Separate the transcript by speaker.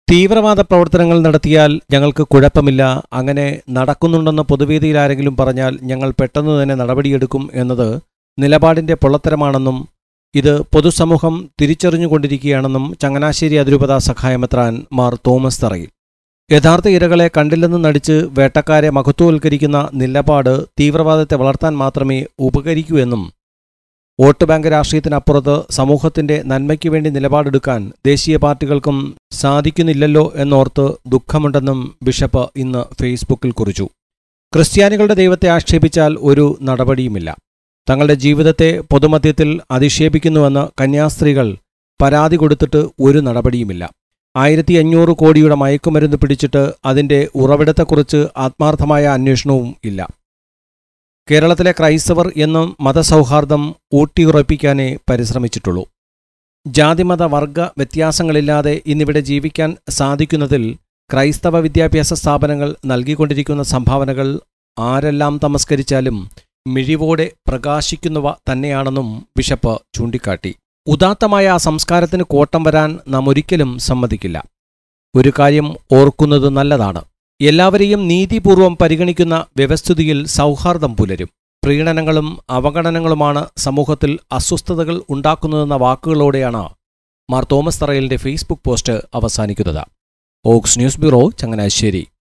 Speaker 1: തീവ്രവാദ പ്രവർത്തനങ്ങൾ നടത്തിയാൽ ഞങ്ങൾക്ക് കുഴപ്പമില്ല അങ്ങനെ നടക്കുന്നുണ്ടെന്ന് പൊതുവേദിയിൽ ആരെങ്കിലും പറഞ്ഞാൽ ഞങ്ങൾ പെട്ടെന്ന് തന്നെ നടപടിയെടുക്കും എന്നത് നിലപാടിന്റെ പൊള്ളത്തരമാണെന്നും ഇത് പൊതുസമൂഹം തിരിച്ചറിഞ്ഞുകൊണ്ടിരിക്കുകയാണെന്നും ചങ്ങനാശ്ശേരി അതിരൂപത സഹായമെത്രാൻ മാർ തോമസ് തറയിൽ യഥാർത്ഥ ഇരകളെ കണ്ടില്ലെന്ന് നടിച്ച് വേട്ടക്കാരെ മഹത്വവൽക്കരിക്കുന്ന നിലപാട് തീവ്രവാദത്തെ വളർത്താൻ മാത്രമേ ഉപകരിക്കൂ എന്നും വോട്ട് ബാങ്ക് രാഷ്ട്രീയത്തിനപ്പുറത്ത് സമൂഹത്തിന്റെ നന്മയ്ക്ക് വേണ്ടി നിലപാടെടുക്കാൻ ദേശീയ പാർട്ടികൾക്കും സാധിക്കുന്നില്ലല്ലോ എന്നോർത്ത് ദുഃഖമുണ്ടെന്നും ബിഷപ്പ് ഇന്ന് ഫേസ്ബുക്കിൽ കുറിച്ചു ക്രിസ്ത്യാനികളുടെ ദൈവത്തെ ആക്ഷേപിച്ചാൽ ഒരു നടപടിയുമില്ല തങ്ങളുടെ ജീവിതത്തെ പൊതുമധ്യത്തിൽ അധിക്ഷേപിക്കുന്നുവെന്ന് കന്യാസ്ത്രീകൾ പരാതി കൊടുത്തിട്ട് ഒരു നടപടിയുമില്ല ആയിരത്തി അഞ്ഞൂറ് കോടിയുടെ മയക്കുമരുന്ന് പിടിച്ചിട്ട് അതിന്റെ ഉറവിടത്തെക്കുറിച്ച് ആത്മാർത്ഥമായ അന്വേഷണവും ഇല്ല കേരളത്തിലെ ക്രൈസ്തവർ എന്നും മതസൗഹാർദ്ദം ഊട്ടിയുറപ്പിക്കാനേ പരിശ്രമിച്ചിട്ടുള്ളൂ ജാതിമത വർഗ വ്യത്യാസങ്ങളില്ലാതെ ഇന്നിവിടെ ജീവിക്കാൻ സാധിക്കുന്നതിൽ ക്രൈസ്തവ വിദ്യാഭ്യാസ സ്ഥാപനങ്ങൾ നൽകിക്കൊണ്ടിരിക്കുന്ന സംഭാവനകൾ ആരെല്ലാം തമസ്കരിച്ചാലും മിഴിവോടെ പ്രകാശിക്കുന്നവ തന്നെയാണെന്നും ബിഷപ്പ് ചൂണ്ടിക്കാട്ടി ഉദാത്തമായ ആ സംസ്കാരത്തിന് കോട്ടം വരാൻ നാം ഒരിക്കലും സമ്മതിക്കില്ല ഒരു കാര്യം ഓർക്കുന്നത് നല്ലതാണ് എല്ലാവരെയും നീതിപൂർവം പരിഗണിക്കുന്ന വ്യവസ്ഥിതിയിൽ സൗഹാർദ്ദം പുലരും പ്രീണനങ്ങളും അവഗണനകളുമാണ് സമൂഹത്തിൽ അസ്വസ്ഥതകൾ ഉണ്ടാക്കുന്നതെന്ന വാക്കുകളോടെയാണ് മാർ തോമസ് തറയലിന്റെ ഫേസ്ബുക്ക് പോസ്റ്റ് അവസാനിക്കുന്നത് ഓക്സ് ന്യൂസ് ബ്യൂറോ ചങ്ങനാശ്ശേരി